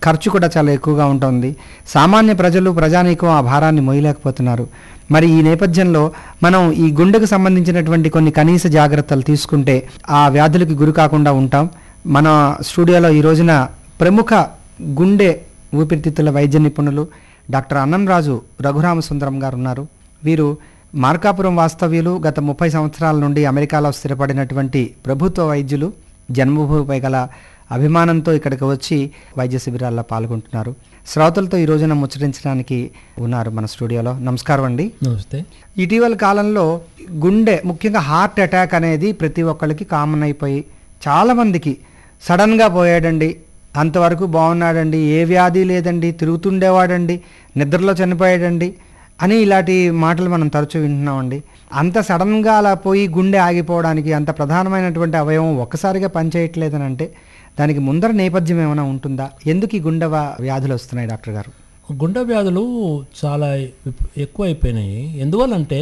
ఖర్చు కూడా చాలా ఎక్కువగా ఉంటుంది సామాన్య ప్రజలు ప్రజానీకం ఆ భారాన్ని మోయలేకపోతున్నారు మరి ఈ నేపథ్యంలో మనం ఈ గుండెకు సంబంధించినటువంటి కొన్ని కనీస జాగ్రత్తలు తీసుకుంటే ఆ వ్యాధులకి గురి కాకుండా ఉంటాం మన స్టూడియోలో ఈ రోజున ప్రముఖ గుండె ఊపిరితిత్తుల వైద్య నిపుణులు డాక్టర్ అన్నంరాజు రఘురామసుందరం గారు ఉన్నారు వీరు మార్కాపురం వాస్తవ్యులు గత ముప్పై సంవత్సరాల నుండి అమెరికాలో స్థిరపడినటువంటి ప్రభుత్వ వైద్యులు జన్మభూమిపై గల అభిమానంతో ఇక్కడికి వచ్చి వైద్య శిబిరాల్లో పాల్గొంటున్నారు శ్రోతలతో ఈ రోజున ముచ్చరించడానికి ఉన్నారు మన స్టూడియోలో నమస్కారం అండి నమస్తే ఇటీవల కాలంలో గుండె ముఖ్యంగా హార్ట్ అటాక్ అనేది ప్రతి ఒక్కరికి కామన్ అయిపోయి చాలామందికి సడన్గా పోయాడండి అంతవరకు బాగున్నాడండి ఏ వ్యాధి లేదండి తిరుగుతుండేవాడండి నిద్రలో చనిపోయాడండి అని ఇలాంటి మాటలు మనం తరచూ వింటున్నామండి అంత సడన్గా అలా పోయి గుండె ఆగిపోవడానికి అంత ప్రధానమైనటువంటి అవయవం ఒక్కసారిగా పనిచేయట్లేదని అంటే దానికి ముందర నేపథ్యం ఏమైనా ఉంటుందా ఎందుకు ఈ గుండె వా- వ్యాధులు వస్తున్నాయి డాక్టర్ గారు గుండె వ్యాధులు చాలా ఎక్కువ అయిపోయినాయి ఎందువల్లంటే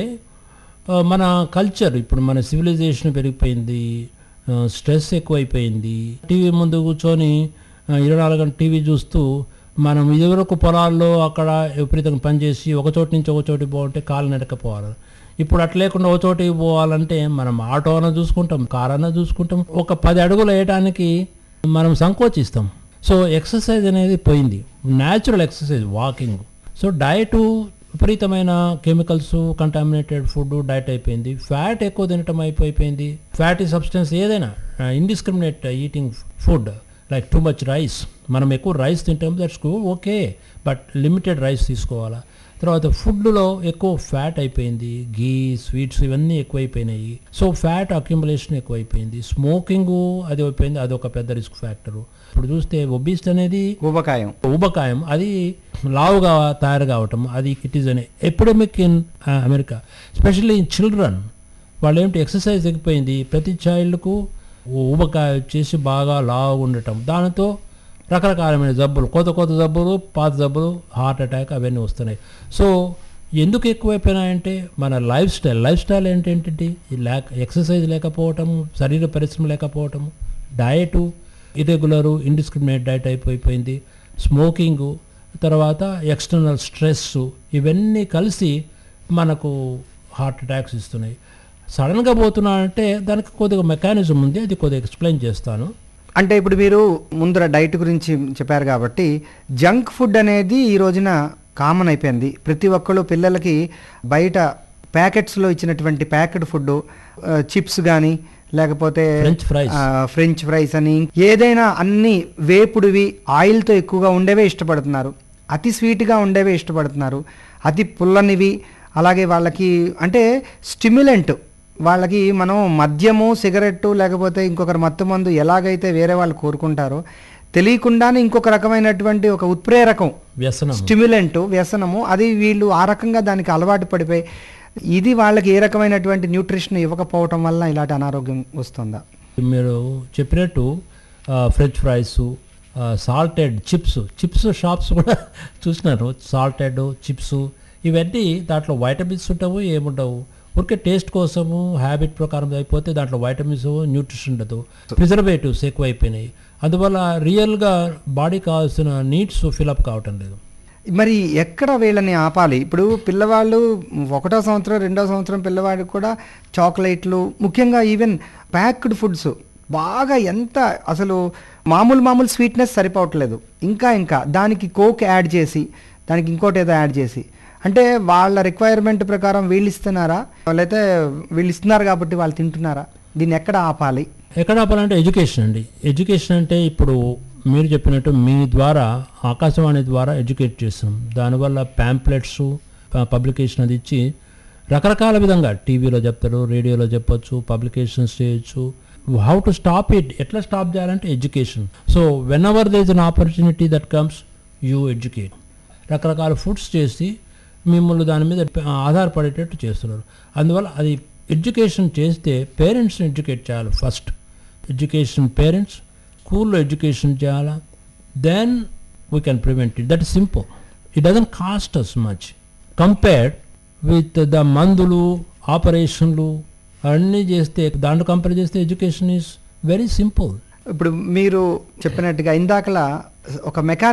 ఆ, మన కల్చర్ ఇప్పుడు మన సివిలైజేషన్ పెరిగిపోయింది ఆ, స్ట్రెస్ ఎక్కువైపోయింది టీవీ ముందు కూర్చొని ఆ, ఇరవై నాలుగు గంటలు టీవీ చూస్తూ మనం ఇదివరకు పొలాల్లో అక్కడ విపరీతంగా పనిచేసి ఒక చోటు నుంచి ఒక చోటికి పోవాలంటే కాలు నడకపోవాలి ఇప్పుడు అట్లా లేకుండా ఒక చోటికి పోవాలంటే మనం ఆటో అన్న చూసుకుంటాం కార్ అన్న చూసుకుంటాం ఒక పది అడుగులు వేయడానికి మనం సంకోచిస్తాం సో ఎక్సర్సైజ్ అనేది పోయింది natural exercise walking so diet విపరీతమైన కెమికల్స్ కంటామినేటెడ్ ఫుడ్ డైట్ అయిపోయింది ఫ్యాట్ ఎక్కువ తినటం అయిపోయిపోయింది ఫ్యాటీ సబ్స్టెన్స్ ఏదైనా indiscriminate eating food like too much rice మనం ఎక్కువ రైస్ తింటాం that's okay but limited rice తీసుకోవాలా తర్వాత ఫుడ్లో ఎక్కువ ఫ్యాట్ అయిపోయింది గీ స్వీట్స్ ఇవన్నీ ఎక్కువైపోయినాయి సో ఫ్యాట్ అక్యుములేషన్ ఎక్కువైపోయింది స్మోకింగ్ అది అయిపోయింది అది ఒక పెద్ద రిస్క్ ఫ్యాక్టర్ ఇప్పుడు చూస్తే ఒబీస్ట్ అనేది ఊబకాయం ఊబకాయం అది లావుగా తయారు కావటం అది it is an epidemic in America specially in children వాళ్ళు ఏమిటి ఎక్సర్సైజ్ తగ్గిపోయింది ప్రతి చైల్డ్కు ఊబకాయ వచ్చేసి బాగా లావు ఉండటం దానితో రకరకాలమైన జబ్బులు కొత్త కొత్త జబ్బులు పాత జబ్బులు హార్ట్ అటాక్ అవన్నీ వస్తున్నాయి సో ఎందుకు ఎక్కువైపోయినాయంటే మన లైఫ్ స్టైల్ లైఫ్ స్టైల్ ఏంటంటే ఈ లేక ఎక్సర్సైజ్ లేకపోవటం శరీర పరిశ్రమ లేకపోవటం డయటు ఇరెగ్యులరు ఇండిస్క్రిమినేట్ డైట్ అయిపోయిపోయింది స్మోకింగు తర్వాత ఎక్స్టర్నల్ స్ట్రెస్ ఇవన్నీ కలిసి మనకు హార్ట్ అటాక్స్ ఇస్తున్నాయి సడన్గా పోతున్నా అంటే దానికి కొద్దిగా మెకానిజం ఉంది అది కొద్దిగా ఎక్స్ప్లెయిన్ చేస్తాను అంటే ఇప్పుడు మీరు ముందర డైట్ గురించి చెప్పారు కాబట్టి జంక్ ఫుడ్ అనేది ఈ రోజున కామన్ అయిపోయింది ప్రతి ఒక్కళ్ళు పిల్లలకి బయట ప్యాకెట్స్లో ఇచ్చినటువంటి ప్యాకెట్ ఫుడ్ చిప్స్ కానీ లేకపోతే ఫ్రెంచ్ ఫ్రైస్ ఆ, ఫ్రెంచ్ ఫ్రైస్ అని ఏదైనా అన్ని వేపుడివి ఆయిల్తో ఎక్కువగా ఉండేవే ఇష్టపడుతున్నారు అతి స్వీట్గా ఉండేవే ఇష్టపడుతున్నారు అతి పుల్లనివి అలాగే వాళ్ళకి అంటే స్టిమ్యులెంట్ వాళ్ళకి మనం మద్యము సిగరెట్టు లేకపోతే ఇంకొకరు మత్తు మందు ఎలాగైతే వేరే వాళ్ళు కోరుకుంటారో తెలియకుండానే ఇంకొక రకమైనటువంటి ఒక ఉత్ప్రేరకం వ్యసనం స్టిమ్యులెంట్ వ్యసనము అది వీళ్ళు ఆ రకంగా దానికి అలవాటు పడిపోయి ఇది వాళ్ళకి ఏ రకమైనటువంటి న్యూట్రిషన్ ఇవ్వకపోవటం వల్ల ఇలాంటి అనారోగ్యం వస్తుందా మీరు చెప్పినట్టు French fries salted chips chips shops కూడా చూసినారు సాల్టెడ్ చిప్స్ ఇవన్నీ దాంట్లో వైటమిన్స్ ఉండవు ఏముండవు ఊరికే టేస్ట్ కోసము హ్యాబిట్ ప్రకారం అయిపోతే దాంట్లో వైటమిన్స్ న్యూట్రిషన్ ఉండదు ప్రిజర్వేటివ్స్ ఎక్కువ అయిపోయినాయి అందువల్ల రియల్గా బాడీ కావాల్సిన నీడ్స్ ఫిలప్ కావటం లేదు మరి ఎక్కడ వీళ్ళని ఆపాలి ఇప్పుడు పిల్లవాళ్ళు ఒకటో సంవత్సరం రెండో సంవత్సరం పిల్లవాడికి కూడా చాక్లెట్లు ముఖ్యంగా ఈవెన్ ప్యాక్డ్ ఫుడ్స్ బాగా ఎంత అసలు మామూలు మామూలు స్వీట్నెస్ సరిపోవట్లేదు ఇంకా ఇంకా దానికి కోక్ యాడ్ చేసి దానికి ఇంకోటి ఏదో యాడ్ చేసి అంటే వాళ్ళ రిక్వైర్మెంట్ ప్రకారం వీళ్ళు ఇస్తున్నారా లేకపోతే వీళ్ళు ఇస్తున్నారు కాబట్టి వాళ్ళు తింటున్నారా దీన్ని ఎక్కడ ఆపాలి ఎక్కడ ఆపాలంటే ఎడ్యుకేషన్ అండి ఎడ్యుకేషన్ అంటే ఇప్పుడు మీరు చెప్పినట్టు మీ ద్వారా ఆకాశవాణి ద్వారా ఎడ్యుకేట్ చేస్తాం దానివల్ల ప్యాంప్లెట్స్ పబ్లికేషన్ అది ఇచ్చి రకరకాల విధంగా టీవీలో చెప్తారు రేడియోలో చెప్పొచ్చు పబ్లికేషన్స్ చేయొచ్చు హౌ టు స్టాప్ ఇట్ ఎట్లా స్టాప్ చేయాలంటే education so whenever there's an opportunity that comes you educate రకరకాల ఫుడ్స్ చేసి మిమ్మల్ని దాని మీద ఆధారపడేటట్టు చేస్తున్నారు అందువల్ల అది ఎడ్యుకేషన్ చేస్తే పేరెంట్స్ని ఎడ్యుకేట్ చేయాలి ఫస్ట్ ఎడ్యుకేషన్ పేరెంట్స్ స్కూల్లో ఎడ్యుకేషన్ చేయాలా then we can prevent it that is simple it doesn't cost as much compared with the మందులు ఆపరేషన్లు అన్నీ చేస్తే దాంట్లో కంపేర్ చేస్తే ఎడ్యుకేషన్ ఈజ్ వెరీ సింపుల్ ఇప్పుడు మీరు చెప్పినట్టుగా ఇందాకలా ఒక మెకానిక్